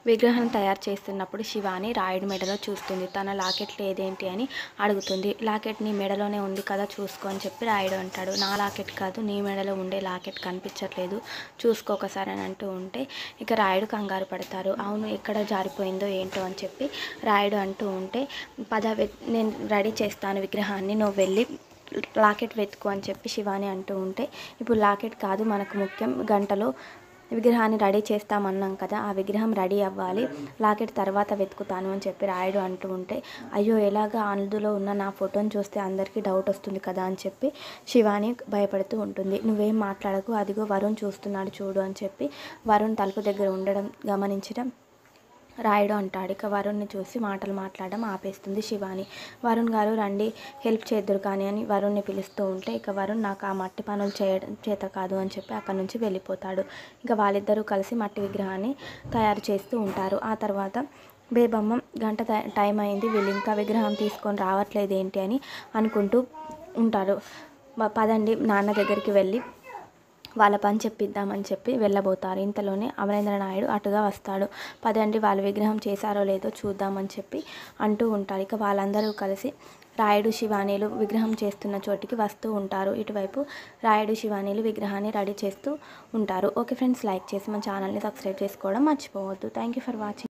విగ్రహం తయారు చేస్తున్నప్పుడు శివాని రాయుడి మెడలో చూస్తుంది తన లాకెట్ లేదేంటి అని అడుగుతుంది లాకెట్ నీ మెడలోనే ఉంది కదా చూసుకో అని చెప్పి రాయుడు అంటాడు నా లాకెట్ కాదు నీ మెడలో ఉండే లాకెట్ కనిపించట్లేదు చూసుకో ఒకసారి అని అంటూ ఉంటే ఇక రాయుడు కంగారు పడతారు అవును ఎక్కడ జారిపోయిందో ఏంటో అని చెప్పి రాయుడు అంటూ ఉంటే పద వె- నేను రెడీ చేస్తాను విగ్రహాన్ని నువ్వు వెళ్ళి లాకెట్ వెతుకు అని చెప్పి శివాని అంటూ ఉంటే ఇప్పుడు లాకెట్ కాదు మనకు ముఖ్యం గంటలో విగ్రహాన్ని రెడీ చేస్తామన్నాం కదా ఆ విగ్రహం రెడీ అవ్వాలి లాకెట్ తర్వాత వెతుకుతాను అని చెప్పి రాయుడు అంటూ ఉంటే అయ్యో ఎలాగా అందులో ఉన్న నా ఫోటోని చూస్తే అందరికీ డౌట్ వస్తుంది కదా అని చెప్పి శివాని భయపడుతూ ఉంటుంది నువ్వేం మాట్లాడకు అదిగో వరుణ్ చూస్తున్నాడు చూడు అని చెప్పి వరుణ్ తలుపు దగ్గర ఉండడం గమనించడం రాయుడు అంటాడు ఇక వరుణ్ని చూసి మాటలు మాట్లాడడం ఆపేస్తుంది శివాని వరుణ్ గారు రండి హెల్ప్ చేద్దురు కానీ అని వరుణ్ని పిలుస్తూ ఉంటే ఇక వరుణ్ నాకు ఆ మట్టి పనులు చేయడం చేత కాదు అని చెప్పి అక్కడి నుంచి వెళ్ళిపోతాడు ఇక వాళ్ళిద్దరూ కలిసి మట్టి విగ్రహాన్ని తయారు చేస్తూ ఉంటారు ఆ తర్వాత బేబమ్మ గంట టై- టైం అయింది వీళ్ళు ఇంకా విగ్రహం తీసుకొని రావట్లేదు ఏంటి అని అనుకుంటూ ఉంటారు "బ- పదండి నాన్న దగ్గరికి వెళ్ళి వాళ్ళ పని చెప్పిద్దామని చెప్పి వెళ్ళబోతారు ఇంతలోనే అమరేంద్ర నాయుడు అటుగా వస్తాడు పదండి వాళ్ళ విగ్రహం చేశారో లేదో చూద్దామని చెప్పి అంటూ ఉంటారు ఇక వాళ్ళందరూ కలిసి రాయుడు శివానీలు విగ్రహం చేస్తున్న చోటికి వస్తూ ఉంటారు ఇటువైపు రాయుడు శివానీలు విగ్రహాన్ని రెడీ చేస్తూ ఉంటారు ఓకే ఫ్రెండ్స్ లైక్ చేసి మా ఛానల్ని సబ్స్క్రైబ్ చేసుకోవడం మర్చిపోవద్దు థ్యాంక్ యూ ఫర్ వాచింగ్